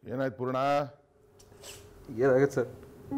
ಏನಾಯ್ತು ಪೂರ್ಣ ಏನಾಗುತ್ತೆ ಸರ್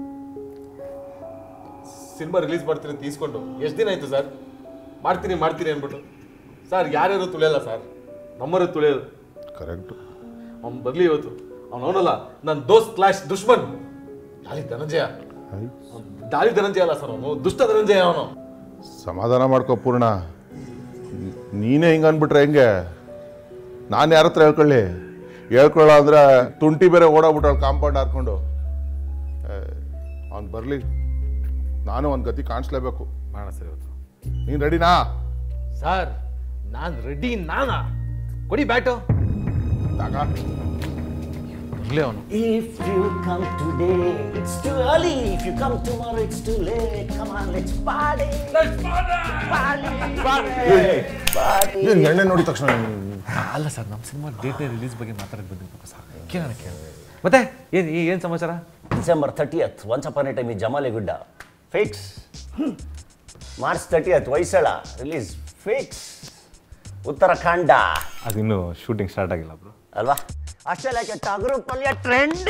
ಸಿನಿಮಾ ರಿಲೀಸ್ ಮಾಡ್ತೀನಿ ಅಂತ ಈಸ್ಕೊಂಡು ಎಷ್ಟು ದಿನ ಆಯ್ತು ಸರ್ ಮಾಡ್ತೀನಿ ಮಾಡ್ತೀನಿ ಅಂದ್ಬಿಟ್ಟು ಸರ್ ಯಾರ್ಯಾರು ತುಳಿಯಲ್ಲ ಸರ್ ನಮ್ಮರು ತುಳಿಯೋದು ಕರೆಕ್ಟು ಅವ್ನು ಬರಲಿ ಇವತ್ತು ಅವ್ನು ಅವನಲ್ಲ ನನ್ನ ದೋಸ್ತ್ ಕ್ಲಾಶ್ ದುಶ್ಮನ್ ದಾಳಿ ಧನಂಜಯ ಅವ್ನ್ ದಾಳಿ ಧನಂಜಯ ಅಲ್ಲ ಸರ್ ಅವನು ದುಷ್ಟ ಧನಂಜಯ ಅವನು ಸಮಾಧಾನ ಮಾಡ್ಕೋ ಪೂರ್ಣ ನೀ- ನೀನೇ ಹಿಂಗೆ ಅಂದ್ಬಿಟ್ರೆ ಹೆಂಗೆ ನಾನು ಯಾರ ಹತ್ರ ಹೇಳ್ಕೊಳ್ಳಿ ಹೇಳ್ಕೊಳ್ಳ ಅಂದ್ರೆ ತುಂಟಿ ಬೇರೆ ಓಡೋಗ್ಬಿಟ್ಟಾಳ ಕಾಂಪೌಂಡ್ ಹಾರ್ಕೊಂಡು ಅವ್ನು ಬರಲಿ ನಾನು ಒಂದು ಗತಿ ಕಾಣಿಸ್ಲೇಬೇಕು ಮಾಡೋಣ ಸರ್ ಇವತ್ತು ನೀನು ರೆಡಿನಾ ಸರ್ ನಾನು ರೆಡಿ ನಾನಾ ಕೊಡಿ ಬ್ಯಾಟು ತಾಗ ಬರಲಿ ಅವನು If you come today, it's too early. If you come tomorrow, it's too late. Come on, let's party. Let's party. Party. ಏನು ಎಣ್ಣೆ ನೋಡಿದ ತಕ್ಷಣ ಅಲ್ಲ ಸರ್ ನಮ್ಮ ಸಿನಿಮಾ ಡೇಟ್ ರಿಲೀಸ್ ಬಗ್ಗೆ ಮಾತಾಡಕ್ಕೆ ಬಂದಿದ್ದು ಸರ್ ಕೇಳೋಣ ಕೇಳೋಣ ಮತ್ತೆ ಏನು ಏನು ಸಮಾಚಾರ December 30th, once upon a time in Jamaligudda. Fix. March 30th, Vaisala. Release. Fix. Uttarakhand ಅದಿನ್ನೂ ಶೂಟಿಂಗ್ ಸ್ಟಾರ್ಟ್ ಆಗಿಲ್ಲ ಬ್ರೋ ಅಲ್ವಾ ಅಷ್ಟೇ ಲೈಕ್ ಟಗರು ಪಲ್ಯ ಟ್ರೆಂಡ್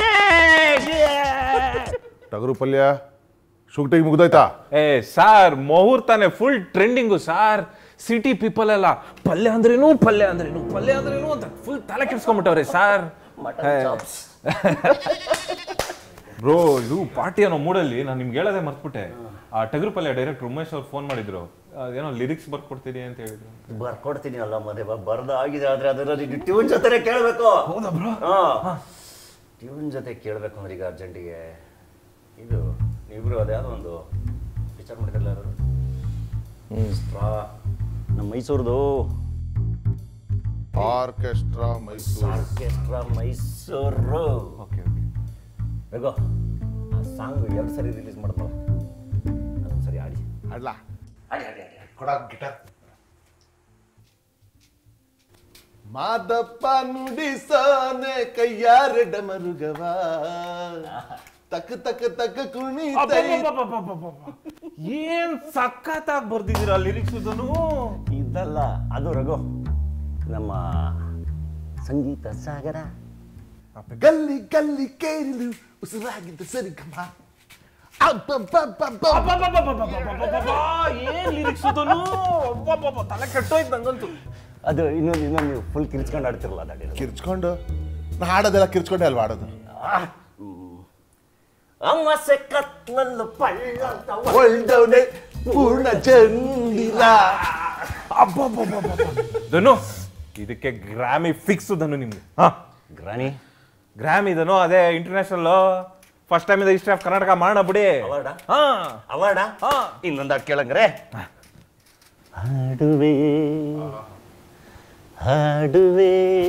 ಟಗರು ಪಲ್ಯ ಶೂಟಿಂಗ್ ಮುಗ್ದೋಯ್ತಾ ಏ ಸಾರ್ ಮುಹೂರ್ತಾನೆ full trending sir city people ಎಲ್ಲ ಪಲ್ಯ ಅಂದ್ರೇನು ಪಲ್ಯ ಅಂದ್ರೇನು ಪಲ್ಯ ಅಂದ್ರೇನು ಅಂತ ಫುಲ್ ತಲೆ ಕೆಡ್ಸ್ಕೊಂಡ್ಬಿಟ್ಟವ್ರೆ ಸಾರ್ ಮಟನ್ ಚಾಪ್ಸ್ ಬ್ರೋ ಇದು ಪಾರ್ಟಿ ಅನ್ನೋ ಮೂಡಲ್ಲಿ ನಾನು ನಿಮ್ಗೆ ಹೇಳೋದೇ ಮರ್ತ್ಬಿಟ್ಟೆ ಆ ಟಗರು ಪಲ್ಯ ಡೈರೆಕ್ಟ್ ಉಮೇಶ್ ಅವ್ರು ಫೋನ್ ಮಾಡಿದ್ರು ಏನೋ ಲಿರಿಕ್ಸ್ ಬರ್ಕೊಡ್ತೀನಿ ಅಂತ ಹೇಳಿದ್ರು ಬರ್ಕೊಡ್ತೀನಿ ಅಲ್ಲ ಮದೇವ ಬರ್ದಾಗಿದೆ ಆದ್ರೆ ಅದನ್ನ ಟ್ಯೂನ್ ಜೊತೆನೆ ಕೇಳಬೇಕು ಹೌದಾ ಬ್ರೋ ಟ್ಯೂನ್ ಜೊತೆ ಕೇಳಬೇಕು ಅಂದ್ರೆ ಈಗ ಅರ್ಜೆಂಟಿಗೆ ಇದು ನೀವಿಬ್ರು ಅದ್ಯಾವುದೋ ಒಂದು ಪಿಕ್ಚರ್ ಮಾಡಿದ್ರಲ್ಲ ಯಾರು ಸ್ಟ್ರಾ ನಮ್ಮ ಮೈಸೂರ್ದು orchestra Mysuru orchestra Mysuru okay okay ಬೇಗೋ ಆ ಸಾಂಗ್ ಎರಡು ಸರಿ ರಿಲೀಸ್ ಮಾಡಿದ್ನಲ್ಲ ಅದೊಂದು ಸರಿ ಆಡಿ ಅಡ್ಲಾ ಆಡಿ ಆಡಿ ಆಡಿ ಕೊಡ ಗಿಟಾರ್ ಮಾದಪ್ಪ ನುಡಿಸಾನೆ ಕೈಯಾರ ಡಮರುಗವ ತಕ್ಕ ತಕ್ಕ ತಕ್ಕ ಕುಣಿತೈ ಏನ್ ಸಖತ್ತಾಗಿ ಬರ್ದಿದ್ದೀರಾ ಲಿರಿಕ್ಸ್ ಇದನ್ನು ಇದಲ್ಲ ಅದು ರಘು ನಮ್ಮ ಸಂಗೀತ ಸಾಗರ ಗಲ್ಲಿ ಗಲ್ಲಿ ಕೇರಿಲು ಉಸಿರಾಗಿದ್ದ ಸರಿ ಗಮ ಏನ್ ಲಿರಿಕ್ಸ್ ಇದನ್ನು ತಲೆ ಕೆಟ್ಟೋಯ್ತು ನಂಗಂತೂ ಅದು ಇನ್ನೊಂದು ಇನ್ನೊಂದು ನೀವು ಫುಲ್ ಕಿರ್ಚ್ಕೊಂಡು ಆಡ್ತಿರಲ್ಲ ಅದಾಡಿ ಕಿರ್ಚ್ಕೊಂಡು ನಾ ಹಾಡೋದೆಲ್ಲ ಕಿರ್ಚ್ಕೊಂಡೆ ಅಲ್ವಾ ಆಡೋದು ಅಮ್ಮಸೆ ಕತ್ಲಲ್ಲು ಪಳ್ಳ ಅಂತ ಒಳ್ದವನೆ ಪೂರ್ಣ ಚಂದಿಲ್ಲ ಧನು ಇದಕ್ಕೆ ಗ್ರಾಮಿ ಫಿಕ್ಸ್ ಧನು ನಿಮ್ಗೆ ಹಾ ಗ್ರಾನಿ ಗ್ರಾಮಿ ಧನು ಅದೇ ಇಂಟರ್ನ್ಯಾಷನಲ್ ಫಸ್ಟ್ ಟೈಮ್ ಇದೆ ಇಷ್ಟ ಆಫ್ ಕರ್ನಾಟಕ ಮಾಡೋಣ ಬಿಡಿ ಅವಾರ್ಡ ಹಾ ಅವಾರ್ಡ ಹಾ. ಇನ್ನೊಂದು ಹಾಡು ಕೇಳಂಗ್ರೆ ಹಾಡುವೆ ಹಾಡುವೆ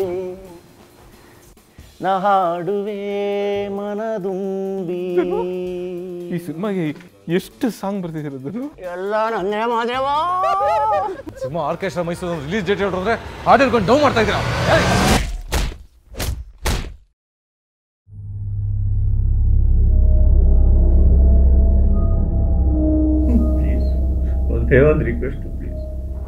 ನಾ ಹಾಡುವೆ ಮನದುಂಬಿ ಈ ಸಿನಿಮಾಗೆ ಎಷ್ಟು ಸಾಂಗ್ ಬರ್ತಿದ್ದೀರ ಎಲ್ಲ ನನ್ನೇ Madeva cinema orchestra Mysuru release date ಹೇಳಿದ್ರೆ ಹಾಡು ಹೇಳ್ಕೊಂಡು ಡೌನ್ ಮಾಡ್ತಾ ಇದ್ದೀರಾ ಒಂದೇ ಒಂದು ರಿಕ್ವೆಸ್ಟ್ ಪ್ಲೀಸ್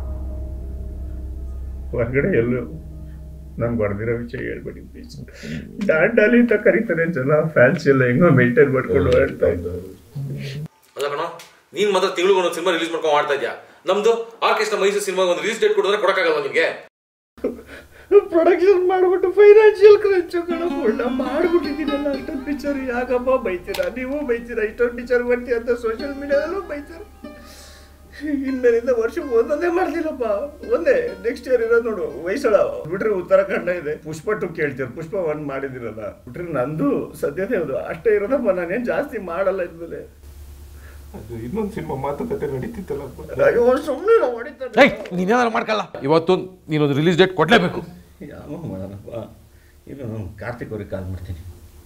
ಹೊರಗಡೆ ಎಲ್ಲೂ ನಾನು ಬರ್ದಿರೋ ವಿಷಯ ಹೇಳ್ಬೇಡಿ ಪ್ಲೀಸ್ ಡಾಂಡಾಲಿ ಅಂತ ಕರೀತಾರೆ ಜನ ಫ್ಯಾನ್ಸ್ ಎಲ್ಲ ಹೆಂಗೋ ಮೇಂಟೈನ್ ಮಾಡ್ಕೊಂಡು ಓಡಾಡ್ತಾ ಇದ್ದಾರೆ ಅಲ್ಲ ಕಣ ನೀನ್ ಮಾತ್ರ ತಿಂಗಳಿಗೆ ಒಂದು ಸಿನಿಮಾ ರಿಲೀಸ್ ಮಾಡ್ಕೊಂಡು ಮಾಡ್ತಾ ಇದ್ಯಾ ನಮ್ದು ಆರ್ಕೆಸ್ಟ್ರಾ ಮೈಸೂರು ಸಿನಿಮಾ ಒಂದು ರಿಲೀಸ್ ಡೇಟ್ ಕೊಡಿದ್ರೆ ಕೊಡಕ್ಕಾಗಲ್ಲ ನಿಮ್ಗೆ ಪ್ರೊಡಕ್ಷನ್ ಮಾಡ್ಬಿಟ್ಟು ಫೈನಾನ್ಷಿಯಲ್ ಕ್ರಂಚು ಕಳ್ಕೊಂಡ ಮಾಡ್ಬಿಟ್ಟಿದ್ದೀನಲ್ಲ ಅಷ್ಟೊಂದು ಪಿಕ್ಚರ್ ಯಾಕಪ್ಪ ಬೈತೀರಾ ನೀವು ಬೈತೀರಾ ಇಷ್ಟೊಂದು ಪಿಕ್ಚರ್ ಬರ್ತೀಯ ಅಂತ ಸೋಷಿಯಲ್ ಮೀಡಿಯಾದಲ್ಲೂ ಬೈತೀರ ಇನ್ಮೇಲಿಂದ ವರ್ಷಕ್ಕೆ ಒಂದೊಂದೇ ಮಾಡ್ತೀನಪ್ಪ ಒಂದೇ ನೆಕ್ಸ್ಟ್ ಇಯರ್ ಇರೋದು ನೋಡು ವಯಸ್ಸಳ ಬಿಟ್ರೆ ಉತ್ತರಾಖಂಡ ಇದೆ ಪುಷ್ಪ ಟು ಕೇಳ್ತೀರ ಪುಷ್ಪ ಒನ್ ಮಾಡಿದಿರಲ್ಲ ಬಿಟ್ರೆ ನಂದು ಸದ್ಯದೇ ಹೌದು ಅಷ್ಟೇ ಇರೋದಪ್ಪ ನಾನೇನು ಜಾಸ್ತಿ ಮಾಡಲ್ಲ ಇದ್ಮೇಲೆ ಅದು ಇನ್ನೊಂದು ಸಿನಿಮಾ ಮಾತುಕತೆ ನಡೀತಿತ್ತಲ್ಲಪ್ಪ ಅಯ್ಯೋ ಸುಮ್ಮನೆ ಹೊಡಿತಾರೆ ನೀನೇನಾದ್ರು ಮಾಡ್ಕಲ್ಲ ಇವತ್ತು ನೀನೊಂದು ರಿಲೀಸ್ ಡೇಟ್ ಕೊಡ್ಲೇಬೇಕು ಯಾವ ಮಾಡೋಣಪ್ಪ ಇದು ನಾನು ಕಾರ್ತಿಕ್ ಅವ್ರಿಗೆ ಕಾಲ್ ಮಾಡ್ತೀನಿ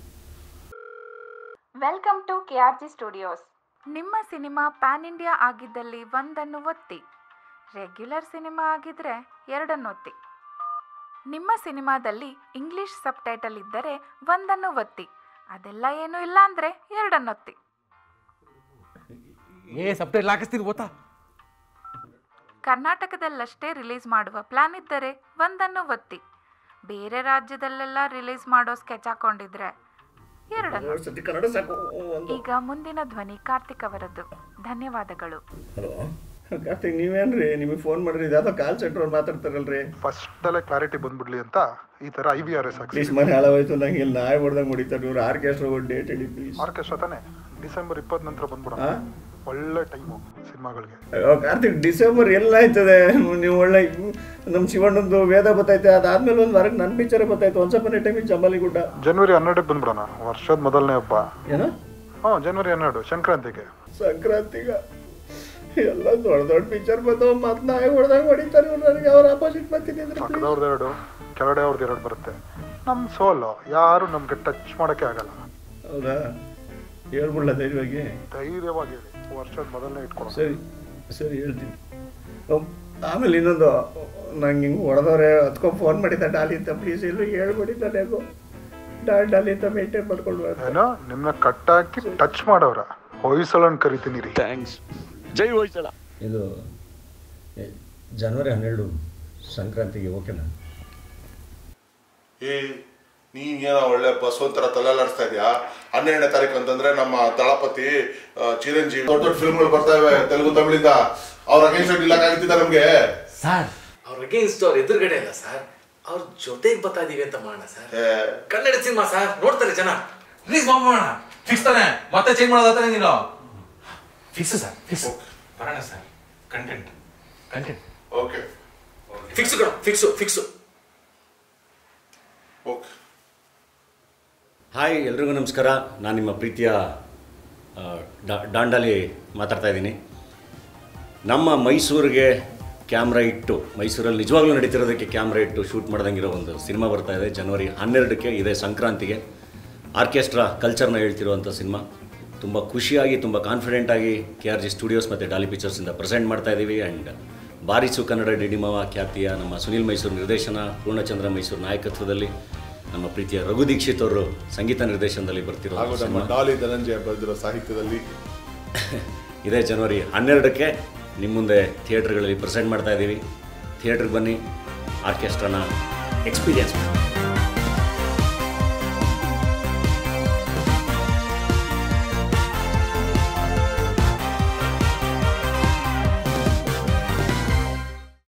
welcome to K R G studios ನಿಮ್ಮ ಸಿನಿಮಾ ಪ್ಯಾನ್ ಇಂಡಿಯಾ ಆಗಿದ್ದಲ್ಲಿ ಒಂದನ್ನು ಒತ್ತಿ ರೆಗ್ಯುಲರ್ ಸಿನಿಮಾ ಆಗಿದ್ರೆ ಎರಡನ್ನು ಒತ್ತಿ ನಿಮ್ಮ ಸಿನಿಮಾದಲ್ಲಿ ಇಂಗ್ಲಿಷ್ ಸಬ್ ಟೈಟಲ್ ಇದ್ದರೆ ಒಂದನ್ನು ಒತ್ತಿ ಅದೆಲ್ಲ ಏನೂ ಇಲ್ಲ ಅಂದರೆ ಎರಡನ್ನು ಒತ್ತಿ ಏ ಸಬ್ಟೈಟ್ಲ್ ಹಾಕಿಸ್ತೀನಿ ಗೊತ್ತಾ ಕರ್ನಾಟಕದಲ್ಲಷ್ಟೇ ರಿಲೀಸ್ ಮಾಡುವ ಪ್ಲಾನ್ ಇದ್ದರೆ ಒಂದನ್ನು ಒತ್ತಿ ಬೇರೆ ರಾಜ್ಯದಲ್ಲೆಲ್ಲ ರಿಲೀಸ್ ಮಾಡೋ ಸ್ಕೆಚ್ ಹಾಕೊಂಡಿದ್ರೆ ಎರಡನ್ನು ಮೂರು ಸತಿ ಕನ್ನಡ ಸಾಕು ಒಂದು ಈಗ ಮುಂದಿನ ಧ್ವನಿ ಕಾರ್ತಿಕ್ ಅವರದ್ದು ಧನ್ಯವಾದಗಳು ಹಲೋ ಕಾರ್ತಿಕ್ ನೀವೇನ್ರಿ ನಿಮಗೆ ಫೋನ್ ಮಾಡ್ರಿ ಇದ್ಯಾವುದೋ ಕಾಲ್ ಸೆಂಟರ್ ಅವ್ರು ಮಾತಾಡ್ತಾರಲ್ರಿ ಫಸ್ಟ್ ಅಲ್ಲೇ ಕ್ಲಾರಿಟಿ ಬಂದ್ಬಿಡ್ಲಿ ಅಂತ ಈ ತರ ಐ ವಿ ಆರ್ ಎಸ್ ಹಾಕ್ಸಿ ಪ್ಲೀಸ್ ಮನೆ ಹಾಳಾಗೋಯ್ತು ನಂಗೆ ಇಲ್ಲಿ ನಾಯಿ ಹೊಡೆದಂಗೆ ಹೊಡಿತಾರೆ ಇವ್ರು ಆರ್ಕೆಸ್ಟ್ರಾ ಒಂದು ಡೇಟ್ ಹೇಳಿ ಪ್ಲೀಸ್ ಆರ್ಕೆಸ್ಟ್ರಾ ತಾನೆ ಡಿಸೆಂಬರ್ ಇಪ್ಪತ್ತ ನಂತರ ಬಂದ್ಬಿಡೋಣ ಹಾ? ಒಳ್ಳೆ ಟೈಮು ಸಿನಿಮಾಗಳಿಗೆ ಅಯ್ಯೋ ಕಾರ್ತಿಕ್ ಡಿಸೆಂಬರ್ ಎಲ್ಲ ಆಯ್ತದೆ ನೀವು ಒಳ್ಳೆ ನಮ್ಮ ಶಿವಣ್ಣಂದು ವೇದ ಬತ್ತೈತೆ ಅದಾದ್ಮೇಲೆ ಒಂದು ವಾರಕ್ಕೆ ನನ್ನ ಪಿಕ್ಚರ್ ಬತ್ತಾಯ್ತು ಒಂದು ಸ್ವಲ್ಪ ಟೈಮಿಗೆ ಚಂಬಲಿ ಗುಡ್ಡ ಜನವರಿ ಹನ್ನೆರಡಕ್ಕೆ ಬಂದ್ಬಿಡೋಣ ವರ್ಷದ ಮೊದಲನೇ ಹಬ್ಬ ಏನೋ ಹ್ಞೂ ಜನವರಿ ಹನ್ನೆರಡು ಸಂಕ್ರಾಂತಿಗೆ ಸಂಕ್ರಾಂತಿಗ ಎಲ್ಲ ದೊಡ್ಡ ದೊಡ್ಡ ಪಿಕ್ಚರ್ ಬಂದವ ಮತ್ತೆ ನಾಯಿ ಹೊಡೆದಂಗೆ ಹೊಡಿತಾರೆ ಇವ್ರು ನನಗೆ ಅವ್ರ ಆಪೋಸಿಟ್ ಬರ್ತೀನಿ ಅಂದ್ರೆ please. ಪಕ್ಕದವ್ರದ್ದು ಎರಡು ಕೆಳಗಡೆ ಅವ್ರದ್ದು ಎರಡು ಬರುತ್ತೆ ನಮ್ಮ ಸೋಲು ಯಾರು ನಮ್ಗೆ ಟಚ್ ಮಾಡೋಕ್ಕೆ ಆಗಲ್ಲ ಹೌದಾ ಹೇಳ್ಬಿಡ್ಲ ಧೈರ್ಯವಾಗಿ ಧೈರ್ಯವಾಗಿ ಹೇಳಿ ವರ್ಷದ ಮೊದಲನೇ ಇಟ್ಕೊಳ್ಳೋಣ ಸರಿ ಸರಿ ಹೇಳ್ತೀನಿ ಅಮ್, ಆಮೇಲೆ ಇನ್ನೊಂದು ನಂಗೆ ಹಿಂಗೆ ಹೊಡೆದವ್ರೆ ಹತ್ಕೊಂಡು ಫೋನ್ ಮಾಡಿದ್ದ ಡಾಲಿ ಅಂತ ಪ್ಲೀಸ್ ಎಲ್ಲೂ ಹೇಳ್ಬಿಟ್ಟಿದ್ದ ಯಾಕೋ ಡಾಲ್ ಡಾಲಿ ಅಂತ ಮೇಂಟೈನ್ ಮಾಡ್ಕೊಂಡು ಬಾ. ಏನೋ ನಿಮ್ಮನ್ನ ಕಟ್ಟಾಕಿ ಟಚ್ ಮಾಡೋರ ಹೊಯ್ಸಳನ್ ಕರಿತೀನಿ ರೀ ಇದು ಎ, ಜನವರಿ ಹನ್ನೆರಡು ಸಂಕ್ರಾಂತಿಗೆ ಓಕೆನಾ ಏ ನೀನ್ ಏನೋ ಒಳ್ಳೆ ಬಸವಂತರ ತಲೆಲಾಡಿಸ್ತಾ ಇದೆಯಾ ಹನ್ನೆರಡನೇ ತಾರೀಕು ಅಂತಂದ್ರೆ ನಮ್ಮ ದಳಪತಿ ಆ, ಚಿರಂಜೀವಿ ದೊಡ್ಡ ದೊಡ್ಡ ಫಿಲ್ಮ್ಗಳು ಬರ್ತಾ ಇವೆ ತೆಲುಗು ತಮಿಳಿಂದ ಅವ್ರ ಅಗೇನ್ಸ್ಟ್ ನಿಲ್ಲಕ್ಕಾಗುತ್ತಿದ್ದ ನಮ್ಗೆ ಸರ್ ಅವ್ರ ಅಗೇನ್ಸ್ಟ್ ಅವ್ರ ಎದುರುಗಡೆ ಅಲ್ಲ ಸರ್ ಅವ್ರ ಜೊತೆಗೆ ಬರ್ತಾ ಇದೀವಿ ಅಂತ ಮಾಡೋಣ ಸರ್ ಏ, ಕನ್ನಡ ಸಿನಿಮಾ ಸರ್ ನೋಡ್ತಾರೆ ಜನ ಪ್ಲೀಸ್ ಮಾಡೋಣ ಫಿಕ್ಸ್ ತಾನೆ ಮತ್ತೆ ಚೇಂಜ್ ಮಾಡೋದಾತಾನೆ ನೀನು ಫಿಕ್ಸ್ ಸರ್ ಫಿಕ್ಸ್ ಬರೋಣ sir content content okay fix ಕಣ ಫಿಕ್ಸು ಫಿಕ್ಸು ಓಕೆ ಹಾಯ್ ಎಲ್ರಿಗೂ ನಮಸ್ಕಾರ ನಾನು ನಿಮ್ಮ ಪ್ರೀತಿಯ ಆ, ಡಾ- ಡಾಂಡಾಲಿ ಮಾತಾಡ್ತಾ ಇದ್ದೀನಿ ನಮ್ಮ ಮೈಸೂರಿಗೆ ಕ್ಯಾಮ್ರಾ ಇಟ್ಟು ಮೈಸೂರಲ್ಲಿ ನಿಜವಾಗ್ಲೂ ನಡೀತಿರೋದಕ್ಕೆ ಕ್ಯಾಮ್ರಾ ಇಟ್ಟು ಶೂಟ್ ಮಾಡ್ದಂಗಿರೋ ಒಂದು ಸಿನಿಮಾ ಬರ್ತಾ ಇದೆ ಜನವರಿ ಹನ್ನೆರಡಕ್ಕೆ ಇದೆ ಸಂಕ್ರಾಂತಿಗೆ ಆರ್ಕೆಸ್ಟ್ರಾ ಕಲ್ಚರ್ನ ಹೇಳ್ತಿರುವಂಥ ಸಿನಿಮಾ ತುಂಬ ಖುಷಿಯಾಗಿ ತುಂಬ ಕಾನ್ಫಿಡೆಂಟಾಗಿ ಕೆ ಆರ್ ಜಿ ಸ್ಟುಡಿಯೋಸ್ ಮತ್ತು ಡಾಲಿ ಪಿಕ್ಚರ್ಸಿಂದ ಪ್ರೆಸೆಂಟ್ ಮಾಡ್ತಾ ಇದ್ದೀವಿ ಆ್ಯಂಡ್ ಬಾರಿಸು ಕನ್ನಡ ಡಿಡಿಮವ ಖ್ಯಾತಿಯ ನಮ್ಮ ಸುನಿಲ್ ಮೈಸೂರು ನಿರ್ದೇಶನ ಪೂರ್ಣಚಂದ್ರ ಮೈಸೂರು ನಾಯಕತ್ವದಲ್ಲಿ ನಮ್ಮ ಪ್ರೀತಿಯ ರಘು ದೀಕ್ಷಿತ್ ಅವರು ಸಂಗೀತ ನಿರ್ದೇಶನದಲ್ಲಿ ಬರ್ತಿರೋ ಹಾಗೂ ನಮ್ಮ ಸಿನಿಮಾ ಡಾಲಿ ಧನಂಜಯ ಬರೆದಿರೋ ಸಾಹಿತ್ಯದಲ್ಲಿ ಇದೇ ಜನವರಿ ಹನ್ನೆರಡಕ್ಕೆ ನಿಮ್ಮ ಮುಂದೆ ಥಿಯೇಟ್ರ್ಗಳಲ್ಲಿ ಪ್ರೆಸೆಂಟ್ ಮಾಡ್ತಾ ಇದ್ದೀವಿ ಥಿಯೇಟ್ರಿಗೆ ಬನ್ನಿ ಆರ್ಕೆಸ್ಟ್ರಾನ ಎಕ್ಸ್ಪೀರಿಯನ್ಸ್ ಮಾಡಿ